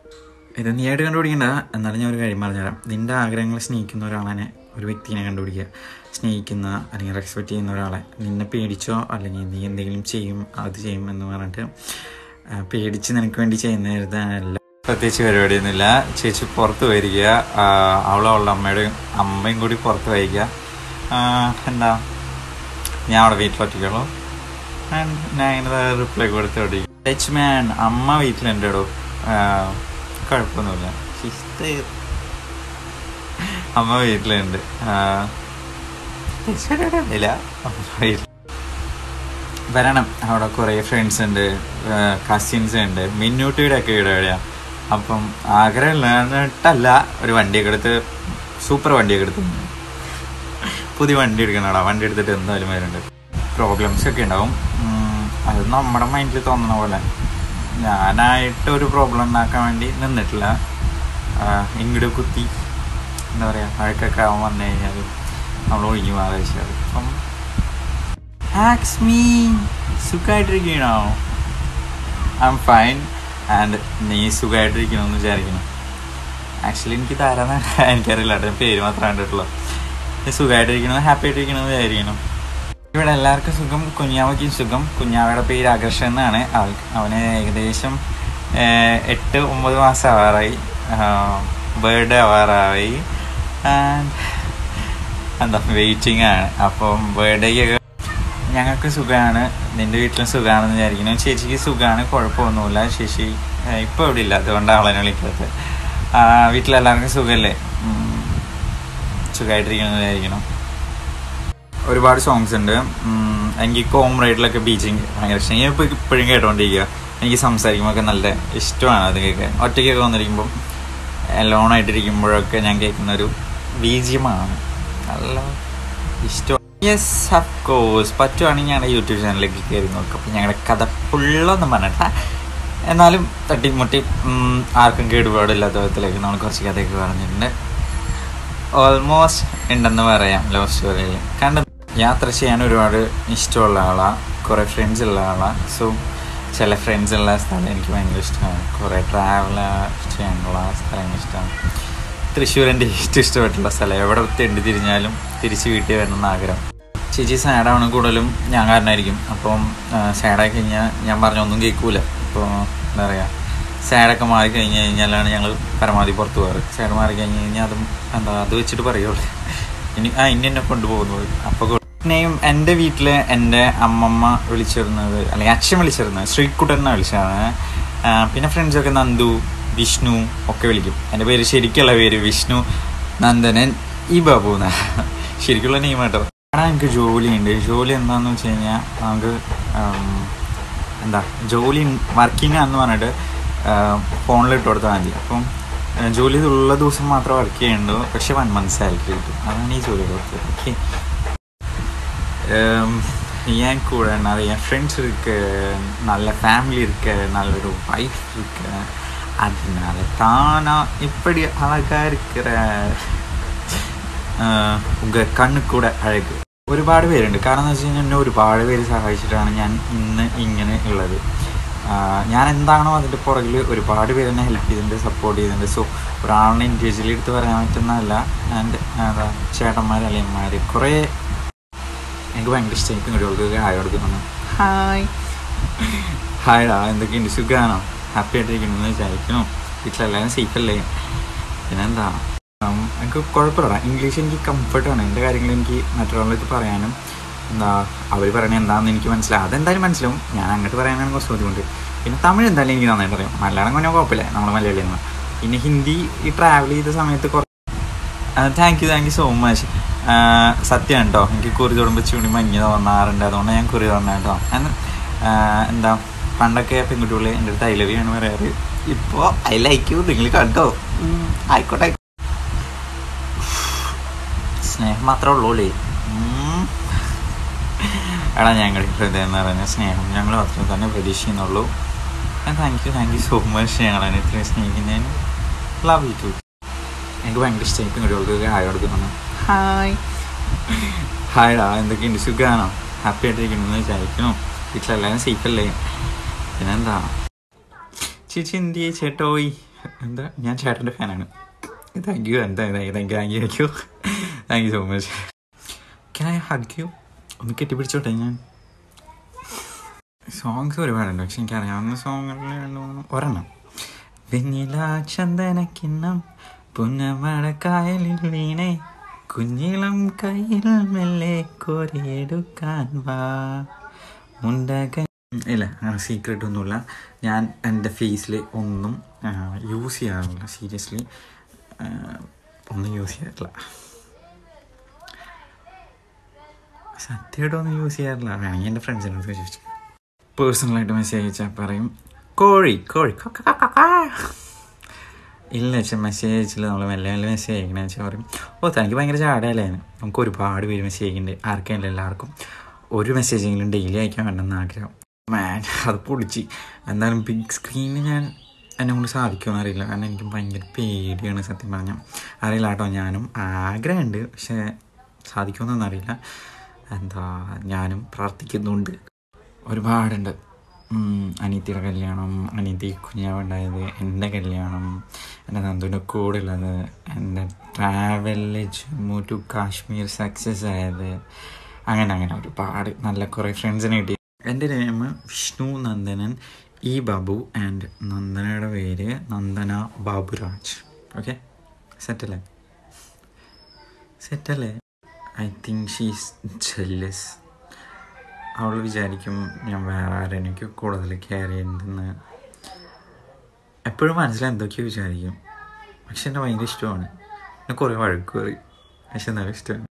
ഇത് നീയായിട്ട് കണ്ടുപിടിക്കണ്ട എന്നാലും ഞാൻ ഒരു കാര്യം പറഞ്ഞുതരാം നിന്റെ ആഗ്രഹങ്ങൾ സ്നേഹിക്കുന്ന ഒരാളെ ഒരു വ്യക്തിനെ കണ്ടുപിടിക്കുക സ്നേഹിക്കുന്ന അല്ലെങ്കിൽ റെസ്പെക്റ്റ് ചെയ്യുന്ന ഒരാളെ നിന്നെ പേടിച്ചോ അല്ലെങ്കിൽ നീ എന്തെങ്കിലും ചെയ്യും അത് ചെയ്യും എന്ന് പറഞ്ഞിട്ട് ആ, പേടിച്ച് നിനക്ക് വേണ്ടി ചെയ്യുന്നതല്ല പ്രത്യേകിച്ച് പരിപാടിയൊന്നുമില്ല ചേച്ചി പുറത്ത് പോയിരിക്കുക ആ, അവളും അവളുടെ അമ്മയുടെ അമ്മയും കൂടി പുറത്ത് പോയിരിക്കുക ആ, എന്താ ഞാൻ അവിടെ വീട്ടിലൊറ്റയ്ക്കുള്ളൂ And ഞാൻ ഇങ്ങനെ റിപ്ലൈ കൊടുത്തോടി ടച്ച് മാൻ അമ്മ വീട്ടിലുണ്ടോ കുഴപ്പമൊന്നുമില്ല Sister. അമ്മ വീട്ടിലുണ്ട് ആ, ടച്ച് man ഇവിടെ ഇല്ല. അമ്മ വീട്ടിൽ- വരണം അവിടെ കുറേ ഫ്രണ്ട്സ് ഉണ്ട് കസിൻസ് ഉണ്ട് മിന്നൂട്ടിയുടെ ഒക്കെ ഇവിടെ എവിടെയാ അപ്പം ആഗ്രഹമില്ലാന്നിട്ടല്ല ഒരു വണ്ടിയൊക്കെ എടുത്ത് സൂപ്പർ വണ്ടിയൊക്കെ എടുത്ത് പുതിയ വണ്ടി എടുക്കണടാ വണ്ടി എടുത്തിട്ട് എന്തായാലും വരുന്നുണ്ട് പ്രോബ്ലംസ് ഒക്കെ ഉണ്ടാവും ഉം, അത് നമ്മുടെ മൈൻഡിൽ തോന്നണ പോലെ ഞാനായിട്ട് ഒരു പ്രോബ്ലം ഉണ്ടാക്കാൻ വേണ്ടി നിന്നിട്ടില്ല ഇങ്ങോട്ട് കുത്തി എന്താ പറയുക അഴക്കൊക്കെ ആവാൻ വന്നു കഴിഞ്ഞാൽ നമ്മൾ ഒഴിഞ്ഞു മാറിച്ചാൽ അപ്പം ഹാക്സ് മീ സുഖമായിട്ടിരിക്കണോ ഐ എം ഫൈൻ ആൻഡ് നീ സുഖമായിട്ടിരിക്കണമെന്ന് വിചാരിക്കണം ആക്ച്വലി എനിക്ക് താരാന്ന് എനിക്കറിയില്ല കേട്ടോ പേര് മാത്രമേ കണ്ടിട്ടുള്ളൂ നീ സുഖമായിട്ടിരിക്കണം ഹാപ്പി ആയിട്ടിരിക്കണം വിചാരിക്കണം ഇവിടെ എല്ലാവർക്കും സുഖം കുഞ്ഞാവയ്ക്കും സുഖം കുഞ്ഞാവയുടെ പേര് ആകർഷ് എന്നാണ് അവ- അവന് ഏകദേശം ഏഹ്, എട്ട് ഒമ്പത് മാസം ആവാറായി ബർത്ത്ഡേ ആവാറായി ആൻഡ് എന്താ വെയിറ്റിംഗ് ആണ് അപ്പം ബർത്ത്ഡേക്കൊക്കെ ഞങ്ങൾക്ക് സുഖമാണ് നിന്റെ വീട്ടിലും സുഖമാണെന്ന് വിചാരിക്കുന്നു ചേച്ചിക്ക് സുഖമാണ് കുഴപ്പമൊന്നുമില്ല ചേച്ചി ഏഹ്, ഇപ്പൊ ഇവിടെ ഇല്ല അതുകൊണ്ടാണ് അവളെ വിളിക്കാത്തത് ആ, വീട്ടിലെല്ലാവർക്കും സുഖമല്ലേ ഉം, സുഖമായിട്ടിരിക്കണമെന്ന് വിചാരിക്കണം ഒരുപാട് സോങ്സ് ഉണ്ട് ഉം, എനിക്ക് കോം റൈഡിലൊക്കെ ബീച്ചിങ് ഭയങ്കര ഇഷ്ടം ഞാൻ ഇപ്പോൾ ഇപ്പോഴും കേട്ടോണ്ടിരിക്കുക എനിക്ക് സംസാരിക്കുമ്പോൾ ഒക്കെ നല്ല ഇഷ്ടമാണ് അത് കേൾക്കാൻ ഒറ്റയ്ക്കൊക്കെ വന്നിരിക്കുമ്പം ലോണായിട്ടിരിക്കുമ്പോഴൊക്കെ ഞാൻ കേൾക്കുന്ന ഒരു ബീജിയമാണ് നല്ല ഇഷ്ടം യെസ് ഓഫ് കോഴ്സ് പറ്റുവാണെങ്കിൽ ഞങ്ങളുടെ യൂട്യൂബ് ചാനലിലേക്ക് കയറി നോക്കും അപ്പം ഞങ്ങളുടെ കഥ ഫുള്ളൊന്നും പറഞ്ഞിട്ട എന്നാലും തട്ടിമുട്ടി ഉം, ആർക്കും കേടുപാടില്ലാത്ത വിധത്തിലേക്ക് നമ്മൾ കുറച്ച് കഥയൊക്കെ പറഞ്ഞിട്ടുണ്ട് ഓൾമോസ്റ്റ് ഉണ്ടെന്ന് പറയാം ലവ് സ്റ്റോറിയിൽ കണ്ട യാത്ര ചെയ്യാൻ ഒരുപാട് ഇഷ്ടമുള്ള ആളാണ് കുറേ ഫ്രണ്ട്സ് ഉള്ള ആളാണ് സോ ചില ഫ്രണ്ട്സ് ഉള്ള സ്ഥലം എനിക്ക് ഭയങ്കര ഇഷ്ടമാണ് കുറേ ട്രാവൽ ചെയ്യാനുള്ള സ്ഥലങ്ങൾ ഇഷ്ടമാണ് തൃശ്ശൂർ എൻ്റെ ഏറ്റവും ഇഷ്ടപ്പെട്ടുള്ള സ്ഥലം എവിടെ തെണ്ടി തിരിഞ്ഞാലും തിരിച്ച് വീട്ടിൽ വരണമെന്ന് ആഗ്രഹം ചേച്ചി സാഡാണ് കൂടുതലും ഞാൻ കാരണമായിരിക്കും അപ്പം സാഡായി കഴിഞ്ഞാൽ ഞാൻ പറഞ്ഞ ഒന്നും കേൾക്കൂല അപ്പോൾ എന്താ പറയുക സാഡൊക്കെ മാറി കഴിഞ്ഞ് കഴിഞ്ഞാലാണ് ഞങ്ങൾ പരമാവധി പുറത്ത് പോകാറ് സാഡ് മാറി കഴിഞ്ഞ് കഴിഞ്ഞാൽ അതും എന്താ അത് വെച്ചിട്ട് പറയുള്ളൂ ഇനി ആ ഇനി എന്നെ കൊണ്ടുപോകുന്നത് അപ്പോൾ പിന്നെയും എൻ്റെ വീട്ടിൽ എൻ്റെ അമ്മമ്മ വിളിച്ചിരുന്നത് അല്ലെങ്കിൽ അച്ഛൻ വിളിച്ചിരുന്നത് ശ്രീകുട്ടൻ എന്നാണ് വിളിച്ചതാണ് ആ, പിന്നെ ഫ്രണ്ട്സൊക്കെ നന്ദു വിഷ്ണു ഒക്കെ വിളിക്കും എൻ്റെ പേര് ശരിക്കുള്ള പേര് വിഷ്ണു നന്ദനൻ ഈ ബാബു എന്നാ ശരിക്കുള്ള നെയ്മ് കേട്ടോ കാരണം എനിക്ക് ജോലിയുണ്ട് ജോലി എന്താണെന്ന് വെച്ച് കഴിഞ്ഞാൽ നമുക്ക് ഉം, എന്താ ജോലി വർക്കിംഗ് ആണെന്ന് പറഞ്ഞിട്ട് ഫോണിൽ ഇട്ട് കൊടുത്താൽ മതി അപ്പം ആ, ജോലി ഉള്ള ദിവസം മാത്രമേ വർക്ക് ചെയ്യുന്നുള്ളൂ പക്ഷെ വൺ മന്ത് സാലറി കിട്ടും അതാണ് ഈ ജോലി കൊടുത്തത് ഓക്കെ என் கூட நிறைய ஃப்ரெண்ட்ஸ் இருக்கு நல்ல ஃபேமிலி இருக்கு நல்ல ஒரு ஒய்ஃப் இருக்கு அதனால தானா இப்படி அழகா இருக்கிற ആഹ്, ഉങ്ക കണ്ണു കൂടെ അഴക് ഒരുപാട് പേരുണ്ട് കാരണം എന്ന് വെച്ച് കഴിഞ്ഞാൽ എന്നെ ഒരുപാട് പേര് സഹായിച്ചിട്ടാണ് ഞാൻ ഇന്ന് ഇങ്ങനെ ഉള്ളത് ആഹ്, ഞാൻ എന്താണോ അതിൻ്റെ പുറകിൽ ഒരുപാട് പേര് എന്നെ ഹെൽപ്പ് ചെയ്തിട്ടുണ്ട് സപ്പോർട്ട് ചെയ്തിട്ടുണ്ട് സോ ഒരാളിനെ ഇൻഡിവിജ്വലി എടുത്ത് പറയാൻ പറ്റുന്നതല്ല ആൻഡ് എന്താ ചേട്ടന്മാർ അളിയന്മാർ കുറേ എനിക്ക് ഭയങ്കര ഇഷ്ടമായി പെൺകുട്ടികൾക്ക് ഹായ് കൊടുക്കുന്നു ഹായ് ഹായ്ഡാ എന്തൊക്കെയുണ്ട് സുഖമാണോ ഹാപ്പി ആയിട്ടിരിക്കണമെന്ന് വിചാരിക്കണോ വീട്ടിലെല്ലാവരും സേഫ് അല്ലേ പിന്നെന്താ ഉം, എനിക്ക് കുഴപ്പമില്ല ഇംഗ്ലീഷ് എനിക്ക് കംഫർട്ടാണ് എൻ്റെ കാര്യങ്ങൾ എനിക്ക് മറ്റൊരാളടുത്ത് പറയാനും എന്താ അവർ പറയണത് എന്താണെന്ന് എനിക്ക് മനസ്സിലാവും അതെന്തായാലും മനസ്സിലാവും ഞാൻ അങ്ങോട്ട് പറയാനാണ് കുറച്ച് ബുദ്ധിമുട്ട് പിന്നെ തമിഴ് എന്തായാലും എനിക്ക് നന്നായിട്ട് അറിയാം മലയാളം கொஞ்சம் കുഴപ്പമില്ല നമ്മൾ മലയാളിയാണ് പിന്നെ ഹിന്ദി ഈ ട്രാവൽ ചെയ്ത സമയത്ത് കുറച്ച് thank you thank you so much സത്യം കേട്ടോ എനിക്ക് കുറി തൊടുമ്പോൾ ചൂടി മഞ്ഞ് തോന്നാറുണ്ട് അതുകൊണ്ട് ഞാൻ കുറി തോന്നാ കേട്ടോ എന്ന് എന്താ പണ്ടൊക്കെ പെൺകുട്ടികൾ എൻ്റെ അടുത്ത് ഐ ലവ് ആണ് പറയാറ് ഇപ്പോൾ ഐ ലൈക്ക് യു നിങ്ങൾ കണ്ടോ ഉം, ആയിക്കോട്ടെ സ്നേഹം മാത്രമേ ഉള്ളൂ അല്ലേ ഉം. എടാ ഞങ്ങളുടെ ഹൃദയം എന്ന് പറഞ്ഞ സ്നേഹം ഞങ്ങൾ മാത്രം തന്നെ പ്രതീക്ഷിക്കുന്നുള്ളൂ thank you thank you so much ഞങ്ങളെ ഇത്രയും സ്നേഹിക്കുന്നതിന് ലവ് യു ടു എനിക്ക് ഭയങ്കര ഇഷ്ടമായി പെൺകുട്ടികൾക്ക് ഹായ് കൊടുക്കുന്നു ഹായ് ഹായ്ഡാ എന്തൊക്കെയുണ്ട് സുഖമാണോ ഹാപ്പി ആയിട്ടിരിക്കണമെന്ന് വിചാരിക്കണോ വീട്ടിലെല്ലാവരും സേഫ് അല്ലേ പിന്നെന്താ ചേച്ചി എന്തിയെ ചേട്ടോയ് എന്താ ഞാൻ ചേട്ടൻ്റെ ഫാനാണ് താങ്ക് യു എന്താ thank you thank you thank you thank you so much can I hug you ഒന്ന് കെട്ടിപ്പിടിച്ചോട്ടെ ഞാൻ സോങ്സ് ഒരുപാടുണ്ട് പക്ഷെ എനിക്ക് അറിയാവുന്ന സോങ്ങുകളിൽ രണ്ട് മൂന്ന് ഒരെണ്ണം വെഞ്ഞില ചന്ദനക്കിണ്ണം പുന്നമടക്കായലിൽ വീണേ കുഞ്ഞിളം കയ്യിൽ മെല്ലെ കോരിയെടുക്കാൻ വാ മുണ്ടക ഇല്ല അങ്ങനെ സീക്രട്ട് ഒന്നുമില്ല ഞാൻ എൻ്റെ ഫേസിൽ ഒന്നും യൂസ് ചെയ്യാറില്ല സീരിയസ്ലി ഒന്നും യൂസ് ചെയ്യാറില്ല സത്യമായിട്ടൊന്നും യൂസ് ചെയ്യാറില്ല വേണമെങ്കിൽ എൻ്റെ ഫ്രണ്ട്സിനോട് ചോദിച്ചു പേഴ്സണലായിട്ട് മെസ്സേജ് അയച്ചാൽ പറയും കോഴി കോഴി കൊ, കൊ, കൊ, കൊ, കൊ. ഇല്ല വെച്ചാൽ മെസ്സേജ് അയച്ചില്ല നമ്മൾ മെല്ലെ മെല്ലെ മെസ്സേജ് അയക്കണ വെച്ചാൽ പറയും ഓ തനിക്ക് ഭയങ്കര ചാടയല്ലേ നമുക്ക് ഒരുപാട് പേര് മെസ്സേജ് അയക്കുന്നുണ്ട് ആർക്കെങ്കിലും എല്ലാവർക്കും ഒരു മെസ്സേജെങ്കിലും ഡെയിലി അയക്കാൻ വേണമെന്ന് ആഗ്രഹം മാൻ അത് പൊളിച്ച് എന്തായാലും ബിഗ് സ്ക്രീനിൽ ഞാൻ എന്നെ കൊണ്ട് സാധിക്കുമെന്ന് അറിയില്ല കാരണം എനിക്ക് ഭയങ്കര പേടിയാണ് സത്യം പറഞ്ഞാൽ അറിയില്ല കേട്ടോ ഞാനും ആഗ്രഹമുണ്ട് പക്ഷേ സാധിക്കുമെന്നൊന്നും അറിയില്ല എന്താ ഞാനും പ്രാർത്ഥിക്കുന്നുണ്ട് ഒരുപാടുണ്ട് ഉം, അനിയത്തിയുടെ കല്യാണം അനിയത്തി കുഞ്ഞാവുണ്ടായത് എൻ്റെ കല്യാണം എൻ്റെ നന്ദുവിൻ്റെ കൂടെ ഉള്ളത് എൻ്റെ ട്രാവലിൽ ജമ്മു ടു കാശ്മീർ സക്സസ് ആയത് അങ്ങനെ അങ്ങനെ ഒരുപാട് നല്ല കുറേ ഫ്രണ്ട്സിനെ കിട്ടി എൻ്റെ name Vishnu Nandanan E Babu and നന്ദനയുടെ പേര് നന്ദന ബാബുരാജ് ഓക്കെ സെറ്റല്ലേ സെറ്റല്ലേ ഐ തിങ്ക് ഷീസ് ജെല്ലസ് അവൾ വിചാരിക്കും ഞാൻ വേറെ ആരും എനിക്ക് കൂടുതൽ കെയർ ചെയ്യുന്നുണ്ടെന്ന് എപ്പോഴും മനസ്സിൽ എന്തൊക്കെയോ വിചാരിക്കും പക്ഷെ എന്നെ ഭയങ്കര ഇഷ്ടമാണ് എന്നെ കുറേ വഴക്ക് പറയും പക്ഷെ എന്നാലും ഇഷ്ടമാണ്